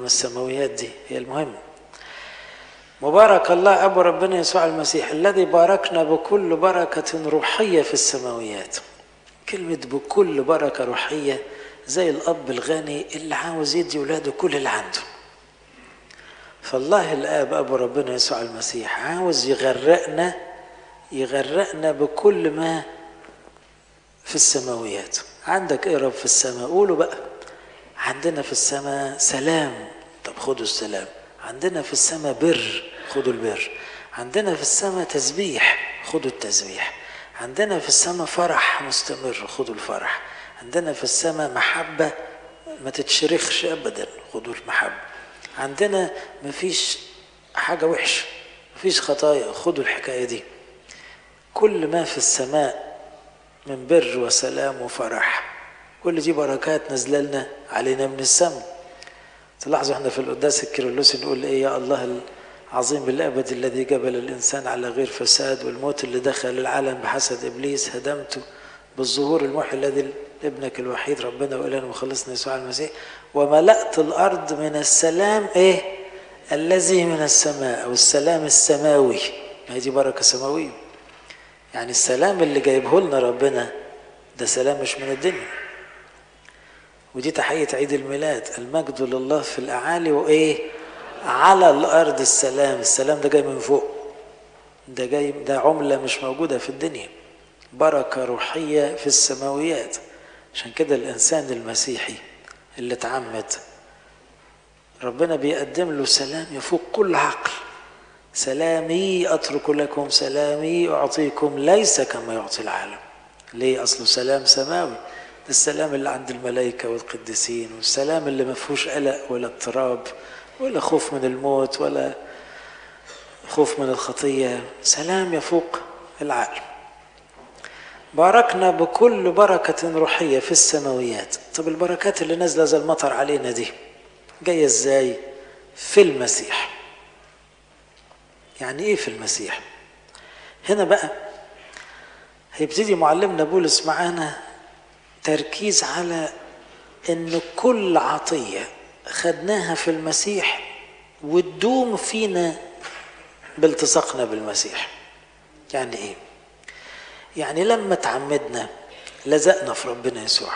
السماويات دي هي المهم مبارك الله أبو ربنا يسوع المسيح الذي باركنا بكل بركة روحية في السماويات كلمة بكل بركة روحية زي الأب الغني اللي عاوز يدي ولاده كل اللي عنده فالله الآب أبو ربنا يسوع المسيح عاوز يغرقنا يغرقنا بكل ما في السماويات عندك ايه رب في السماء قولوا بقى عندنا في السماء سلام طب خدوا السلام عندنا في السماء بر خدوا البر عندنا في السماء تسبيح خدوا التسبيح عندنا في السماء فرح مستمر خدوا الفرح عندنا في السماء محبة ما تتشرخش أبدا خدوا المحبة عندنا مفيش حاجة وحشة مفيش خطايا خدوا الحكاية دي كل ما في السماء من بر وسلام وفرح كل دي بركات نازله لنا علينا من السماء تلاحظوا احنا في القداس الكيرلسي نقول ايه يا الله العظيم الابد الذي جبل الانسان على غير فساد والموت اللي دخل العالم بحسد ابليس هدمته بالظهور المحي الذي ابنك الوحيد ربنا والهنا وخلصنا يسوع المسيح وملأت الارض من السلام ايه الذي من السماء او السلام السماوي هي دي بركه سماويه يعني السلام اللي جايبه لنا ربنا ده سلام مش من الدنيا ودي تحية عيد الميلاد المجد لله في الأعالي وإيه على الأرض السلام السلام ده جاي من فوق ده جاي ده عملة مش موجودة في الدنيا بركة روحية في السماويات عشان كده الإنسان المسيحي اللي اتعمد ربنا بيقدم له سلام يفوق كل عقل سلامي أترك لكم سلامي أعطيكم ليس كما يعطي العالم ليه أصله سلام سماوي ده السلام اللي عند الملائكة والقديسين والسلام اللي ما فيهوش قلق ولا اضطراب ولا خوف من الموت ولا خوف من الخطية سلام يفوق العقل باركنا بكل بركة روحية في السماويات طب البركات اللي نازلة زي المطر علينا دي جاية ازاي في المسيح يعني ايه في المسيح هنا بقى هيبتدي معلمنا بولس معانا تركيز على ان كل عطيه خدناها في المسيح وتدوم فينا بالتصاقنا بالمسيح يعني ايه يعني لما تعمدنا لزقنا في ربنا يسوع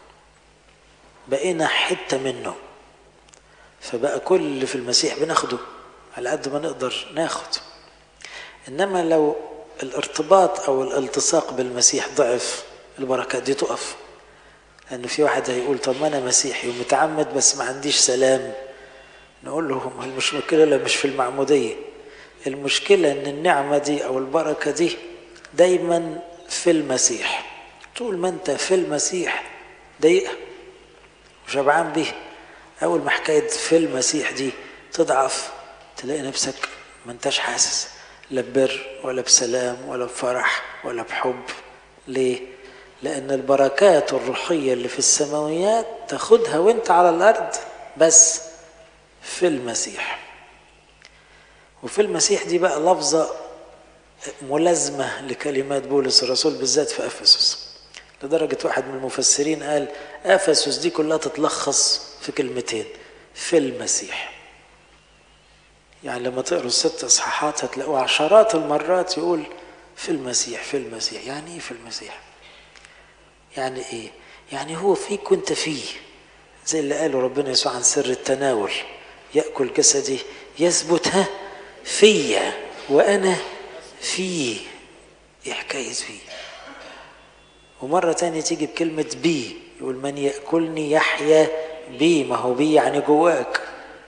بقينا حته منه فبقى كل اللي في المسيح بناخده على قد ما نقدر ناخد انما لو الارتباط او الالتصاق بالمسيح ضعف البركات دي تقف لأن في واحد هيقول طب ما أنا مسيحي ومتعمد بس ما عنديش سلام نقول له مش مشكلة لا مش في المعمودية المشكلة إن النعمة دي أو البركة دي دايما في المسيح طول ما أنت في المسيح ضيقة وشبعان بيه أول ما حكاية في المسيح دي تضعف تلاقي نفسك ما انتش حاسس لا ببر ولا بسلام ولا بفرح ولا بحب ليه؟ لأن البركات الروحية اللي في السماويات تاخدها وانت على الأرض بس في المسيح وفي المسيح دي بقى لفظة ملازمة لكلمات بولس الرسول بالذات في أفسس لدرجة واحد من المفسرين قال أفسس دي كلها تتلخص في كلمتين في المسيح يعني لما تقروا الست اصحاحات هتلاقوا عشرات المرات يقول في المسيح في المسيح يعني ايه في المسيح يعني ايه يعني هو فيك وانت فيه زي اللي قاله ربنا يسوع عن سر التناول ياكل جسدي يثبت ها فيا وانا فيه ايه حكايه فيه ومرة تانية تيجي بكلمة بي يقول من يأكلني يحيا بي ما هو بي يعني جواك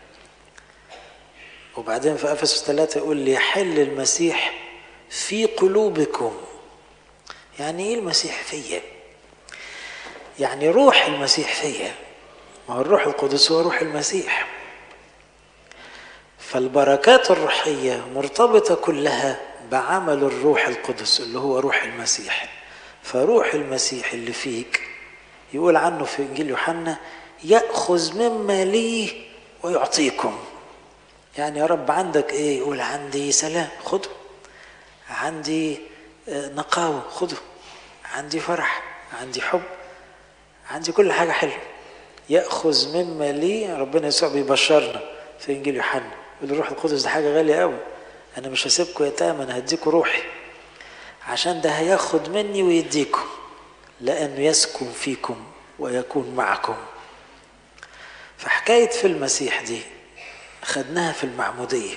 وبعدين في افسس ثلاثة يقول ليحل المسيح في قلوبكم يعني ايه المسيح فيا يعني روح المسيح فيا ما هو الروح القدس هو روح المسيح فالبركات الروحية مرتبطة كلها بعمل الروح القدس اللي هو روح المسيح فروح المسيح اللي فيك يقول عنه في انجيل يوحنا ياخذ مما لي ويعطيكم يعني يا رب عندك ايه يقول عندي سلام خده عندي نقاوه خده عندي فرح عندي حب عندي كل حاجه حلوه ياخذ مما لي ربنا يسوع بيبشرنا في انجيل يوحنا يقول الروح القدس ده حاجه غاليه قوي انا مش هسيبكم يتامى انا هديكم روحي عشان ده هياخد مني ويديكم لانه يسكن فيكم ويكون معكم فحكايه في المسيح دي خدناها في المعموديه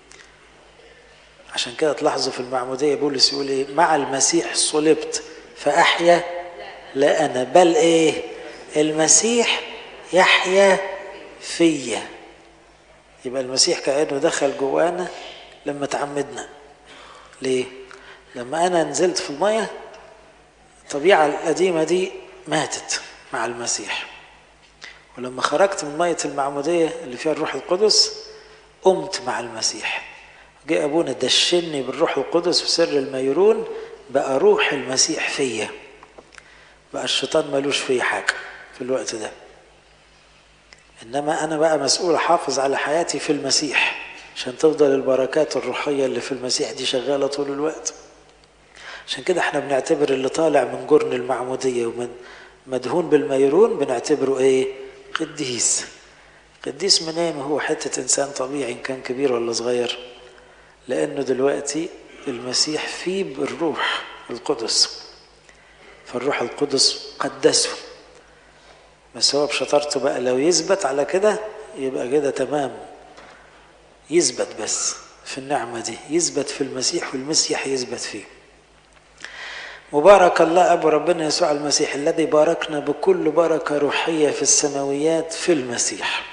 عشان كده تلاحظوا في المعموديه بولس يقول ايه مع المسيح صلبت فاحيا لا انا بل ايه المسيح يحيا فيا يبقى المسيح كانه دخل جوانا لما تعمدنا ليه لما انا نزلت في الميه الطبيعه القديمه دي ماتت مع المسيح ولما خرجت من ميه المعموديه اللي فيها الروح القدس قمت مع المسيح جاء ابونا دشني بالروح القدس في سر الميرون بقى روح المسيح فيا بقى الشيطان ملوش فيا حاجه في الوقت ده انما انا بقى مسؤول احافظ على حياتي في المسيح عشان تفضل البركات الروحيه اللي في المسيح دي شغاله طول الوقت عشان كده احنا بنعتبر اللي طالع من جرن المعموديه ومن مدهون بالميرون بنعتبره ايه قديس قديس منين هو حته انسان طبيعي ان كان كبير ولا صغير لانه دلوقتي المسيح فيه بالروح القدس فالروح القدس قدسه بس هو بشطارته بقى لو يثبت على كده يبقى كده تمام يثبت بس في النعمة دي يثبت في المسيح والمسيح يثبت فيه مبارك الله أبو ربنا يسوع المسيح الذي باركنا بكل بركة روحية في السماويات في المسيح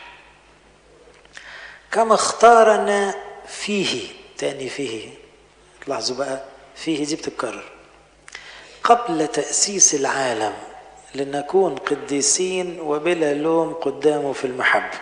كما اختارنا فيه تاني فيه لاحظوا بقى فيه دي بتتكرر قبل تأسيس العالم لنكون قديسين وبلا لوم قدامه في المحبة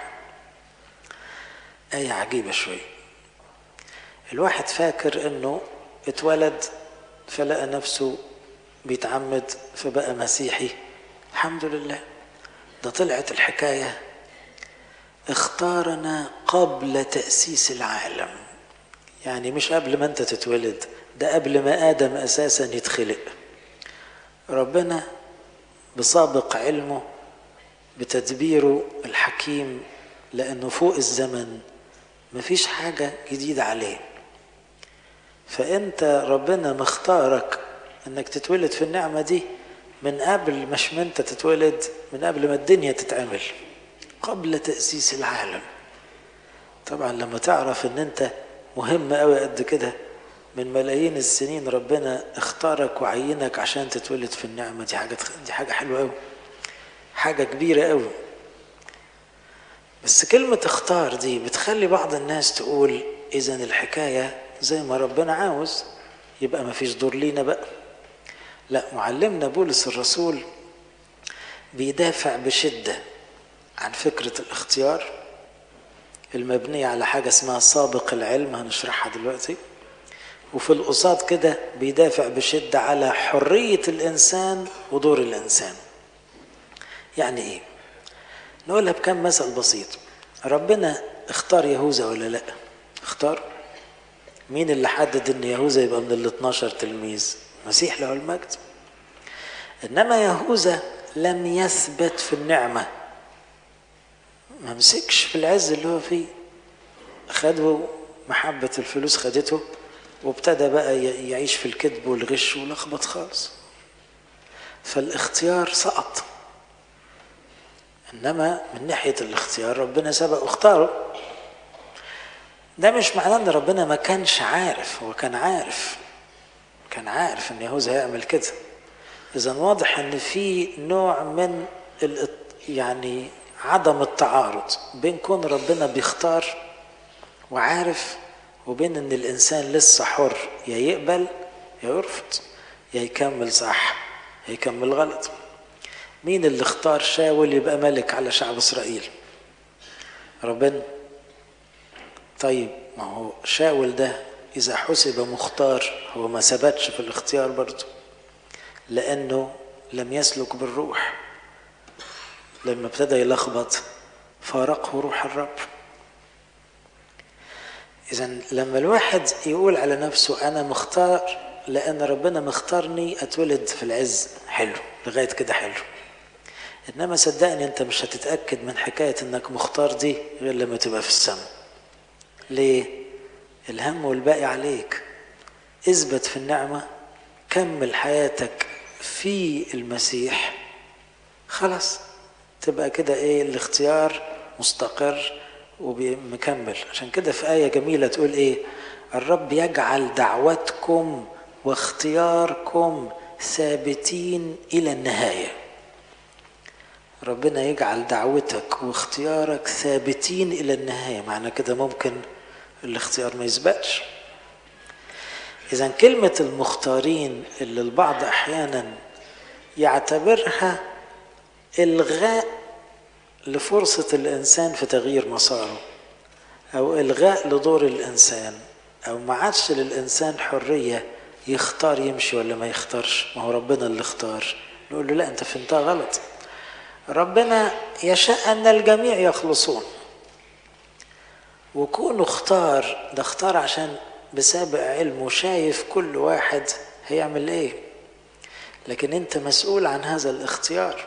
آية عجيبة شوية الواحد فاكر انه اتولد فلقى نفسه بيتعمد فبقى مسيحي الحمد لله ده طلعت الحكاية اختارنا قبل تأسيس العالم يعني مش قبل ما انت تتولد ده قبل ما آدم أساسا يتخلق ربنا بسابق علمه بتدبيره الحكيم لأنه فوق الزمن مفيش حاجة جديدة عليه فأنت ربنا مختارك أنك تتولد في النعمة دي من قبل مش ما أنت تتولد من قبل ما الدنيا تتعمل قبل تأسيس العالم طبعا لما تعرف أن أنت مهم قوي قد كده من ملايين السنين ربنا اختارك وعينك عشان تتولد في النعمة دي حاجة دي حاجة حلوة قوي حاجة كبيرة قوي بس كلمة اختار دي بتخلي بعض الناس تقول إذا الحكاية زي ما ربنا عاوز يبقى ما فيش دور لينا بقى لا معلمنا بولس الرسول بيدافع بشدة عن فكرة الاختيار المبنية على حاجة اسمها سابق العلم هنشرحها دلوقتي وفي القصاد كده بيدافع بشدة على حرية الإنسان ودور الإنسان يعني إيه؟ نقولها بكم مثل بسيط ربنا اختار يهوذا ولا لا؟ اختار مين اللي حدد ان يهوذا يبقى من ال 12 تلميذ؟ مسيح له المجد انما يهوذا لم يثبت في النعمه ما مسكش في العز اللي هو فيه خده محبة الفلوس خدته وابتدى بقى يعيش في الكذب والغش ولخبط خالص فالاختيار سقط انما من ناحية الاختيار ربنا سبق واختاره ده مش معناه ان ربنا ما كانش عارف هو كان عارف كان عارف ان يهوذا هيعمل كده اذا واضح ان في نوع من يعني عدم التعارض بين كون ربنا بيختار وعارف وبين ان الانسان لسه حر يا يقبل يا يرفض يا يكمل صح يا يكمل غلط مين اللي اختار شاول يبقى ملك على شعب اسرائيل ربنا طيب ما هو شاول ده اذا حسب مختار هو ما ثبتش في الاختيار برضه لانه لم يسلك بالروح لما ابتدى يلخبط فارقه روح الرب اذا لما الواحد يقول على نفسه انا مختار لان ربنا مختارني اتولد في العز حلو لغايه كده حلو انما صدقني انت مش هتتاكد من حكايه انك مختار دي غير لما تبقى في السماء ليه الهم والباقي عليك اثبت في النعمه كمل حياتك في المسيح خلاص تبقى كده ايه الاختيار مستقر ومكمل عشان كده في آية جميلة تقول ايه الرب يجعل دعوتكم واختياركم ثابتين إلى النهاية ربنا يجعل دعوتك واختيارك ثابتين إلى النهاية معنى كده ممكن الاختيار ما يسبقش إذا كلمة المختارين اللي البعض أحيانا يعتبرها إلغاء لفرصة الإنسان في تغيير مساره أو إلغاء لدور الإنسان أو ما عادش للإنسان حرية يختار يمشي ولا ما يختارش ما هو ربنا اللي اختار نقول له لا أنت فهمتها غلط ربنا يشاء أن الجميع يخلصون وكونه اختار ده اختار عشان بسابق علمه شايف كل واحد هيعمل ايه لكن انت مسؤول عن هذا الاختيار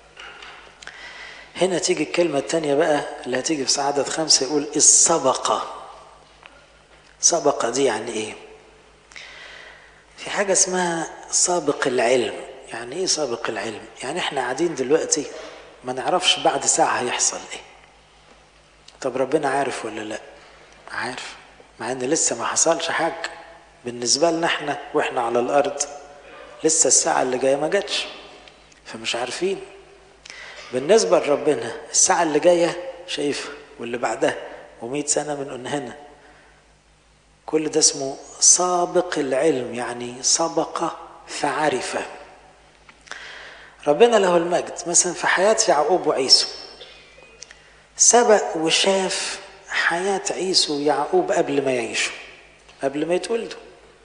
هنا تيجي الكلمة التانية بقى اللي هتيجي في عدد خمسة يقول السبقة سبقة دي يعني ايه في حاجة اسمها سابق العلم يعني ايه سابق العلم يعني احنا قاعدين دلوقتي ما نعرفش بعد ساعة هيحصل ايه طب ربنا عارف ولا لا عارف مع ان لسه ما حصلش حاجة بالنسبة لنا احنا واحنا على الارض لسه الساعة اللي جاية ما جاتش فمش عارفين بالنسبة لربنا الساعة اللي جاية شايفها واللي بعدها ومئة سنة من هنا كل ده اسمه سابق العلم يعني سبق فعرف ربنا له المجد مثلا في حياة يعقوب وعيسو سبق وشاف حياة عيسو ويعقوب قبل ما يعيشوا قبل ما يتولدوا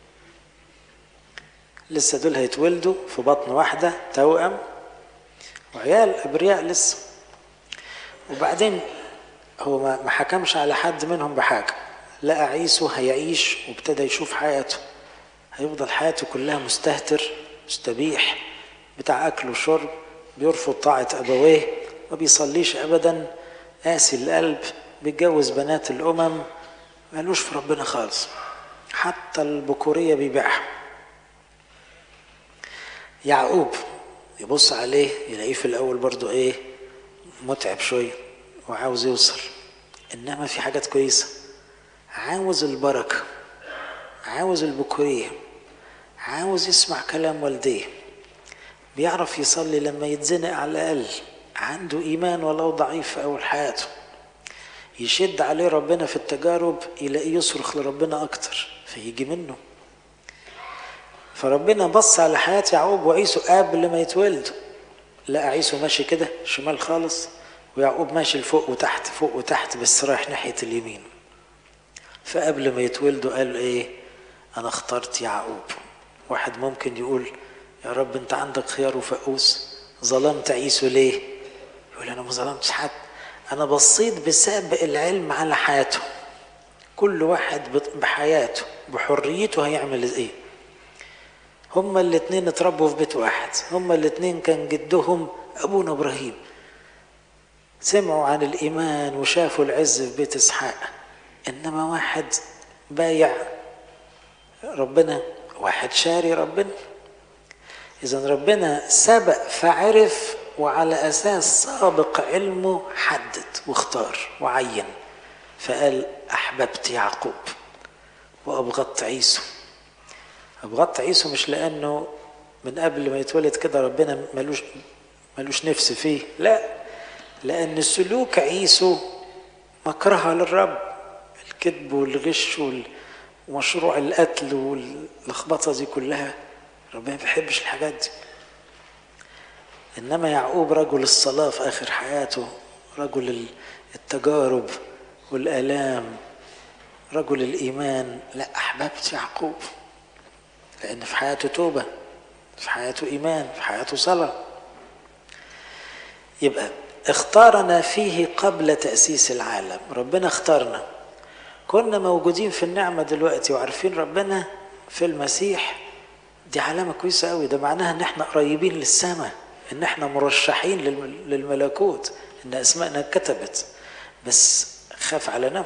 لسه دول هيتولدوا في بطن واحدة توأم وعيال أبرياء لسه وبعدين هو ما حكمش على حد منهم بحاجة لقى عيسو هيعيش وابتدى يشوف حياته هيفضل حياته كلها مستهتر مستبيح بتاع أكل وشرب بيرفض طاعة أبويه ما بيصليش أبدا قاسي القلب بيتجوز بنات الأمم مالوش في ربنا خالص حتى البكورية بيبيعها يعقوب يبص عليه يلاقيه في الأول برضو إيه متعب شوية وعاوز يوصل إنما في حاجات كويسة عاوز البركة عاوز البكورية عاوز يسمع كلام والديه بيعرف يصلي لما يتزنق على الأقل عنده إيمان ولو ضعيف في أول حياته يشد عليه ربنا في التجارب يلاقيه يصرخ لربنا أكتر فيجي منه فربنا بص على حياة يعقوب وعيسو قبل ما يتولدوا لقى عيسو ماشي كده شمال خالص ويعقوب ماشي لفوق وتحت فوق وتحت بس رايح ناحية اليمين فقبل ما يتولدوا قال ايه انا اخترت يعقوب واحد ممكن يقول يا رب انت عندك خيار وفقوس ظلمت عيسو ليه يقول انا ما ظلمتش حد انا بصيت بسابق العلم على حياته كل واحد بحياته بحريته هيعمل ايه هما الاتنين اتربوا في بيت واحد هما الاتنين كان جدهم ابونا ابراهيم سمعوا عن الايمان وشافوا العز في بيت اسحاق انما واحد بايع ربنا واحد شاري ربنا اذا ربنا سبق فعرف وعلى اساس سابق علمه حدد واختار وعين فقال احببت يعقوب وابغضت عيسو ابغضت عيسو مش لانه من قبل ما يتولد كده ربنا ملوش ملوش نفس فيه لا لان سلوك عيسو مكرهه للرب الكذب والغش ومشروع القتل واللخبطه دي كلها ربنا ما بيحبش الحاجات دي انما يعقوب رجل الصلاه في اخر حياته رجل التجارب والالام رجل الايمان لا احببت يعقوب لان في حياته توبه في حياته ايمان في حياته صلاه يبقى اختارنا فيه قبل تاسيس العالم ربنا اختارنا كنا موجودين في النعمه دلوقتي وعارفين ربنا في المسيح دي علامه كويسه قوي ده معناها ان احنا قريبين للسماء ان احنا مرشحين للملكوت ان اسمائنا اتكتبت بس خاف على